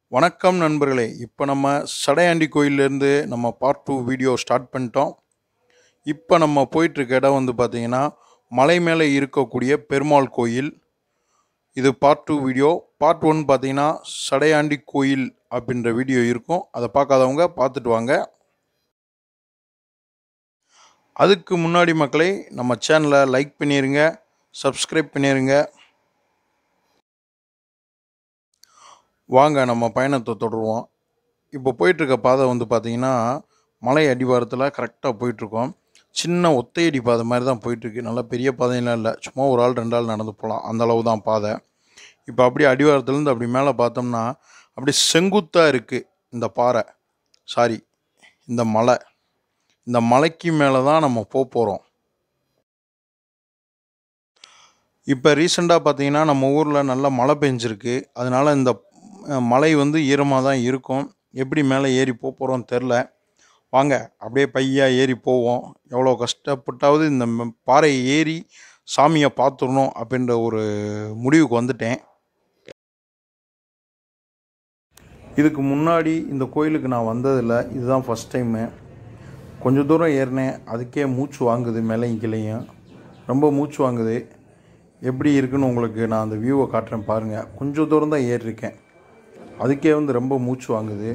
வணக்கம் நண்பர்களே இப்போ நம்ம சடையாண்டி கோயிலேருந்து நம்ம பார்ட் டூ வீடியோ ஸ்டார்ட் பண்ணிட்டோம் இப்போ நம்ம போயிட்டுருக்க இடம் வந்து பார்த்திங்கன்னா மலை மேலே இருக்கக்கூடிய பெருமாள் கோயில் இது part two video part one பார்த்தீங்கன்னா சடையாண்டி கோயில் அப்படின்ற வீடியோ இருக்கும் அதை பார்க்காதவங்க பார்த்துட்டு வாங்க அதுக்கு முன்னாடி மக்களை நம்ம சேனலை லைக் பண்ணிடுங்க சப்ஸ்கிரைப் பண்ணிடுங்க வாங்க நம்ம பயணத்தை தொடருவோம் இப்போ போயிட்டுருக்க பாதை வந்து பார்த்திங்கன்னா மலை அடிவாரத்தில் கரெக்டாக போயிட்டுருக்கோம் சின்ன ஒத்தையடி பாதை மாதிரி தான் போயிட்டுருக்கு நல்லா பெரிய பாதையெல்லாம் இல்லை சும்மா ஒரு ஆள் ரெண்டு ஆள் நடந்து போகலாம் அந்த அளவு தான் பாதை இப்போ அப்படியே அடிவாரத்துலேருந்து அப்படி மேலே பார்த்தோம்னா அப்படியே செங்குத்தாக இருக்குது இந்த பாறை சாரி இந்த மலை இந்த மலைக்கு மேலே தான் நம்ம போக போகிறோம் இப்போ ரீசெண்டாக பார்த்தீங்கன்னா நம்ம ஊரில் நல்லா மழை பெஞ்சிருக்கு அதனால இந்த அஹ், மலை வந்து ஈரமாக தான் இருக்கும் எப்படி மேலே ஏறி போக போகிறோம் தெரில வாங்க அப்படியே பையா ஏறி போவோம் எவ்வளோ கஷ்டப்பட்டாவது இந்த ம- பாறையை ஏறி சாமியை பார்த்துடணும் அப்படின்ற ஒரு முடிவுக்கு வந்துட்டேன் இதுக்கு முன்னாடி இந்த கோயிலுக்கு நான் வந்ததில்லை இதுதான் ஃபஸ்ட் டைமு கொஞ்சம் தூரம் ஏறினேன் அதுக்கே மூச்சு வாங்குது மேலேயும் கீழேயும் ரொம்ப மூச்சு வாங்குது எப்படி இருக்குன்னு உங்களுக்கு நான் அந்த வியூவை காட்டுறேன் பாருங்கள் கொஞ்சம் தூரம் தான் ஏறியிருக்கேன் அதுக்கே வந்து ரொம்ப மூச்சு வாங்குது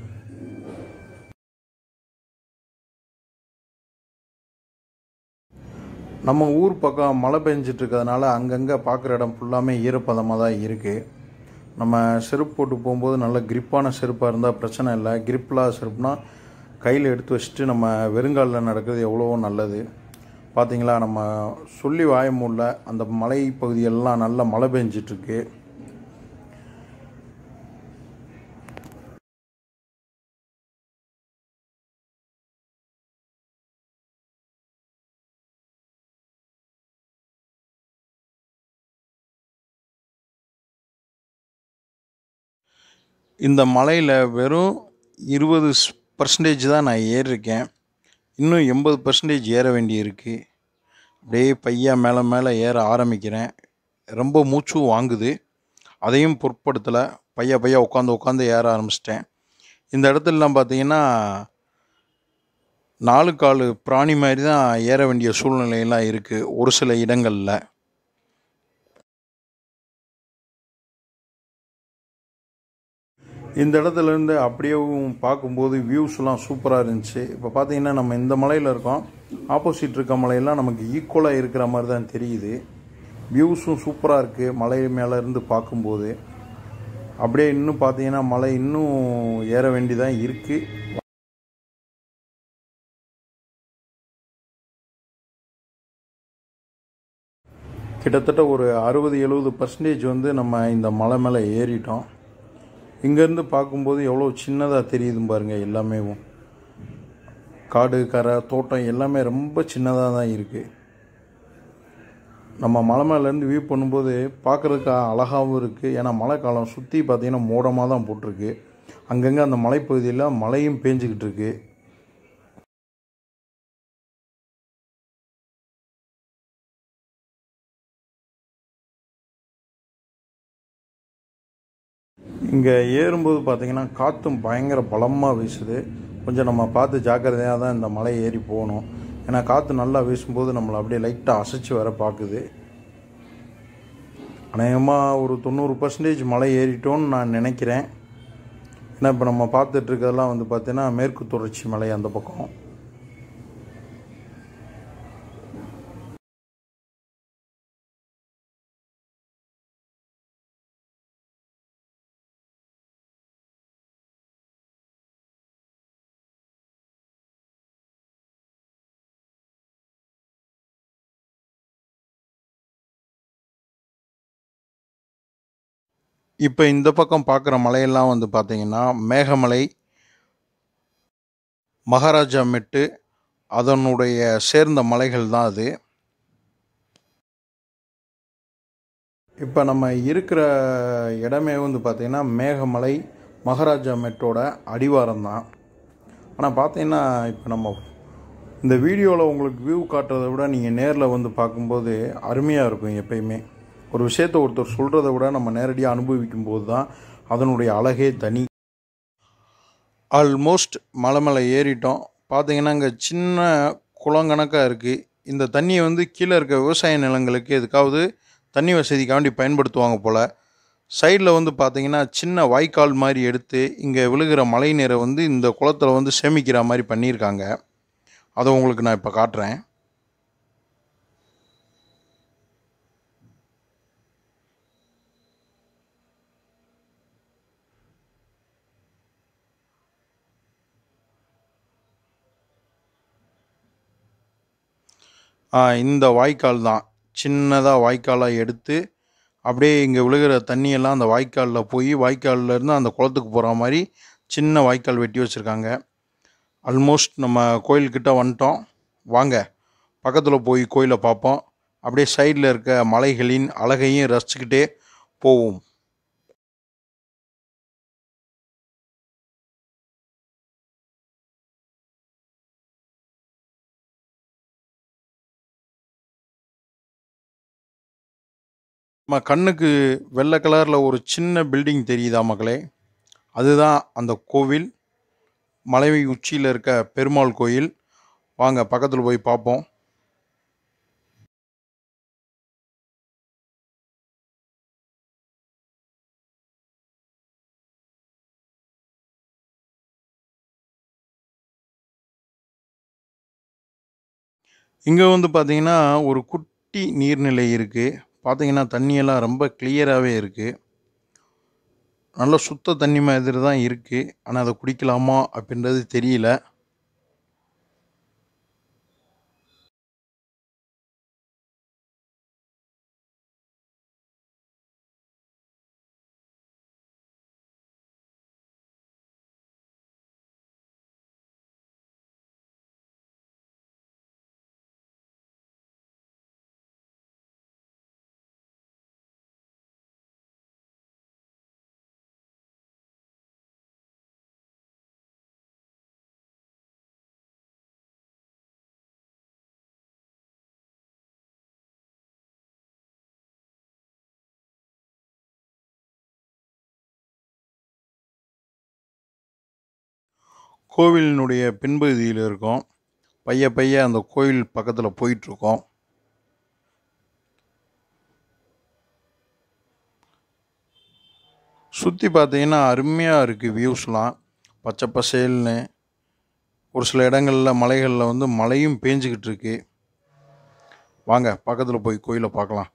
நம்ம ஊர் பக்கம் மழை பெஞ்சிட்டு இருக்கிறதுனால அங்கங்கே பார்க்குற இடம் ஃபுல்லாமே ஈரப்பதமாக தான் இருக்குது நம்ம செருப்பு போட்டு போகும்போது நல்ல கிரிப்பான செருப்பாக இருந்தால் பிரச்சனை இல்லை கிரிப்பில்லாத செருப்புனா கையில் எடுத்து வச்சுட்டு நம்ம வெறுங்காலில் நடக்கிறது எவ்வளவோ நல்லது பார்த்தீங்களா நம்ம சொல்லி வாய முடியல அந்த மலை பகுதியெல்லாம் நல்லா மழை பெஞ்சிட்ருக்கு இந்த மலையில் வெறும் இருபது பர்சன்டேஜ் தான் நான் ஏறியிருக்கேன் இன்னும் எண்பது பர்சன்டேஜ் ஏற வேண்டியிருக்கு அப்படியே பையா மேலே மேலே ஏற ஆரம்பிக்கிறேன் ரொம்ப மூச்சும் வாங்குது அதையும் பொருட்படுத்தலை பையா பையா உட்காந்து உட்காந்து ஏற ஆரம்பிச்சிட்டேன் இந்த இடத்துலலாம் பார்த்தீங்கன்னா நாலு காலு பிராணி மாதிரி தான் ஏற வேண்டிய சூழ்நிலையெல்லாம் இருக்குது ஒரு சில இடங்களில் இந்த இடத்துல இருந்து அப்படியேவும் பார்க்கும்போது வியூஸ்லாம் சூப்பராக இருந்துச்சு இப்போ பார்த்தீங்கன்னா நம்ம இந்த மலையில் இருக்கோம் ஆப்போசிட் இருக்க மலையெல்லாம் நமக்கு ஈக்குவலாக இருக்கிற மாதிரி தான் தெரியுது வியூஸும் சூப்பராக இருக்குது மலை மேலே இருந்து பார்க்கும்போது அப்படியே இன்னும் பார்த்தீங்கன்னா மலை இன்னும் ஏற வேண்டியதான் இருக்குது கிட்டத்தட்ட ஒரு அறுபது எழுபது பர்சன்டேஜ் வந்து நம்ம இந்த மலை மேலே ஏறிட்டோம் இங்கேருந்து பார்க்கும்போது எவ்வளோ சின்னதாக தெரியுது பாருங்க எல்லாமே காடு கரை தோட்டம் எல்லாமே ரொம்ப சின்னதாக தான் இருக்குது நம்ம மலை மேலேருந்து வியூ பண்ணும்போது பார்க்குறதுக்கு அழகாகவும் இருக்குது ஏன்னா மழை காலம் சுற்றி பார்த்தீங்கன்னா மோடமாக தான் போட்டிருக்கு அங்கங்கே அந்த மலைப்பகுதியில் மழையும் பேஞ்சிக்கிட்டு இருக்கு இங்கே ஏறும்போது பார்த்தீங்கன்னா காற்றும் பயங்கர பலமாக வீசுது கொஞ்சம் நம்ம பார்த்து ஜாக்கிரதையாக தான் இந்த மலை ஏறி போகணும் ஏன்னா காற்று நல்லா வீசும்போது நம்மளை அப்படியே லைட்டாக அசைச்சு வர பார்க்குது அநேகமாக ஒரு தொண்ணூறு பர்சன்டேஜ் மலை ஏறிட்டோன்னு நான் நினைக்கிறேன் ஏன்னா இப்போ நம்ம பார்த்துட்டு இருக்கிறதெல்லாம் வந்து பார்த்தீங்கன்னா மேற்கு தொடர்ச்சி மலை அந்த பக்கம் இப்போ இந்த பக்கம் பார்க்குற மலையெல்லாம் வந்து பார்த்தீங்கன்னா மேகமலை மகாராஜா மெட்டு அதனுடைய சேர்ந்த மலைகள் தான் அது இப்போ நம்ம இருக்கிற இடமே வந்து பார்த்திங்கன்னா மேகமலை மகாராஜா மெட்டோட அடிவாரம் தான் ஆனால் பார்த்தீங்கன்னா இப்போ நம்ம இந்த வீடியோவில் உங்களுக்கு வியூ காட்டுறதை விட நீங்கள் நேரில் வந்து பார்க்கும்போது அருமையாக இருக்கும் எப்பயுமே ஒரு விஷயத்தை ஒருத்தர் சொல்கிறத விட நம்ம நேரடியாக அனுபவிக்கும் போது தான் அதனுடைய அழகே தனி ஆல்மோஸ்ட் மலை மேலே ஏறிட்டோம் பார்த்தீங்கன்னா இங்கே சின்ன குளங்கணக்காக இருக்குது இந்த தண்ணியை வந்து கீழே இருக்க விவசாய நிலங்களுக்கு எதுக்காவது தண்ணி வசதிக்காண்டி பயன்படுத்துவாங்க போல் சைடில் வந்து பார்த்தீங்கன்னா சின்ன வாய்க்கால் மாதிரி எடுத்து இங்கே விழுகிற மழை நீரை வந்து இந்த குளத்தில் வந்து சேமிக்கிற மாதிரி பண்ணியிருக்காங்க அதை உங்களுக்கு நான் இப்போ காட்டுறேன் ஆ, இந்த வாய்க்கால் தான் சின்னதாக வாய்க்காலாக எடுத்து அப்படியே இங்கே விழுகிற தண்ணியெல்லாம் அந்த வாய்க்காலில் போய் வாய்க்கால்ல இருந்து அந்த குளத்துக்கு போகிற மாதிரி சின்ன வாய்க்கால் வெட்டி வச்சுருக்காங்க ஆல்மோஸ்ட் நம்ம கோயில்கிட்ட வந்துட்டோம் வாங்க பக்கத்தில் போய் கோயிலை பார்ப்போம் அப்படியே சைடில் இருக்க மலைகளின் அழகையும் ரசிச்சுக்கிட்டே போவோம் நம்ம கண்ணுக்கு வெள்ளை கலரில் ஒரு சின்ன பில்டிங் தெரியுதா மக்களே அதுதான் அந்த கோவில் மலை உச்சியில் இருக்க பெருமாள் கோயில் வாங்க பக்கத்தில் போய் பார்ப்போம் இங்கே வந்து பார்த்தீங்கன்னா ஒரு குட்டி நீர்நிலை இருக்குது பார்த்தீங்கன்னா தண்ணியெல்லாம் ரொம்ப கிளியராகவே இருக்குது நல்ல சுத்த தண்ணி மாதிரி தான் இருக்குது ஆனால் அதை குடிக்கலாமா அப்படின்றது தெரியல கோவிலினுடைய பின்பகுதியில் இருக்கோம் பைய பைய அந்த கோயில் பக்கத்தில் போயிட்டுருக்கோம் சுற்றி பார்த்தீங்கன்னா அருமையாக இருக்குது வியூஸ்லாம் பச்சை பசேல்னு ஒரு சில இடங்களில் மலைகளில் வந்து மழையும் பேஞ்சிக்கிட்டு இருக்கு வாங்க பக்கத்தில் போய் கோயிலை பார்க்கலாம்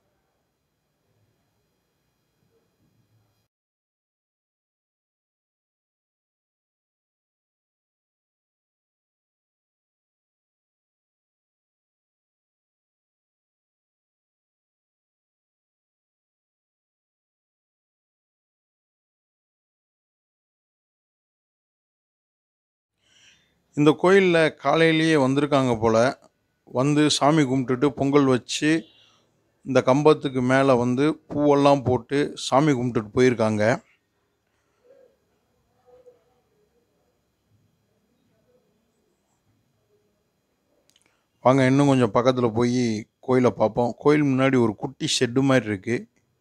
இந்த கோயிலில் காலையிலேயே வந்திருக்காங்க போல் வந்து சாமி கும்பிட்டுட்டு பொங்கல் வச்சு இந்த கம்பத்துக்கு மேலே வந்து பூவெல்லாம் போட்டு சாமி கும்பிட்டுட்டு போயிருக்காங்க வாங்க இன்னும் கொஞ்சம் பக்கத்தில் போய் கோயிலை பார்ப்போம் கோயில் முன்னாடி ஒரு குட்டி ஷெட்டு மாதிரி இருக்குது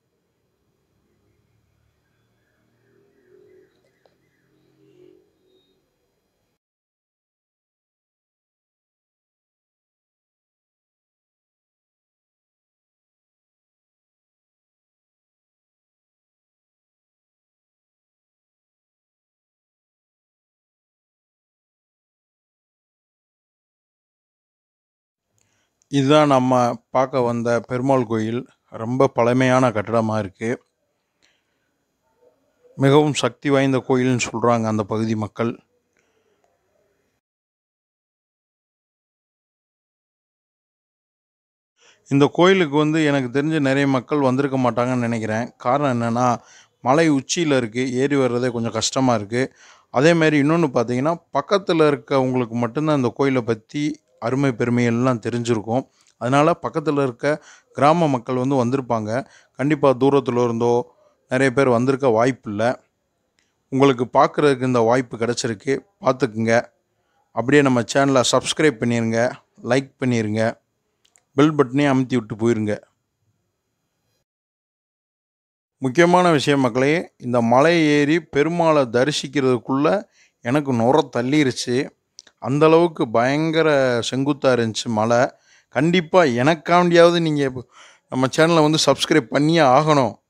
இதுதான் நம்ம பார்க்க வந்த பெருமாள் கோயில் ரொம்ப பழமையான கட்டடமாக இருக்குது மிகவும் சக்தி வாய்ந்த கோயில்னு சொல்கிறாங்க அந்த பகுதி மக்கள் இந்த கோயிலுக்கு வந்து எனக்கு தெரிஞ்ச நிறைய மக்கள் வந்திருக்க மாட்டாங்கன்னு நினைக்கிறேன் காரணம் என்னென்னா மலை உச்சியில் இருக்குது ஏறி வர்றதே கொஞ்சம் கஷ்டமாக இருக்குது அதேமாரி இன்னொன்று பார்த்தீங்கன்னா பக்கத்தில் இருக்கவங்களுக்கு மட்டும்தான் இந்த கோயிலை பற்றி அருமை பெருமை எல்லாம் தெரிஞ்சிருக்கும் அதனால் பக்கத்தில் இருக்க கிராம மக்கள் வந்து வந்திருப்பாங்க கண்டிப்பாக தூரத்தில் இருந்தோ நிறைய பேர் வந்திருக்க வாய்ப்பு இல்லை உங்களுக்கு பார்க்குறதுக்கு இந்த வாய்ப்பு கிடச்சிருக்கு பார்த்துக்குங்க அப்படியே நம்ம சேனலை சப்ஸ்கிரைப் பண்ணிடுங்க லைக் பண்ணிடுங்க பெல் பட்டனையும் அமுத்தி விட்டு போயிருங்க முக்கியமான விஷயம் மக்களே இந்த மலை ஏறி பெருமாளை தரிசிக்கிறதுக்குள்ளே எனக்கு நுர தள்ளிருச்சு அந்த அளவுக்கு பயங்கர செங்குத்தாக இருந்துச்சு மலை கண்டிப்பாக எனக்காண்டியாவது நீங்கள் நம்ம சேனலை வந்து சப்ஸ்கிரைப் பண்ணியே ஆகணும்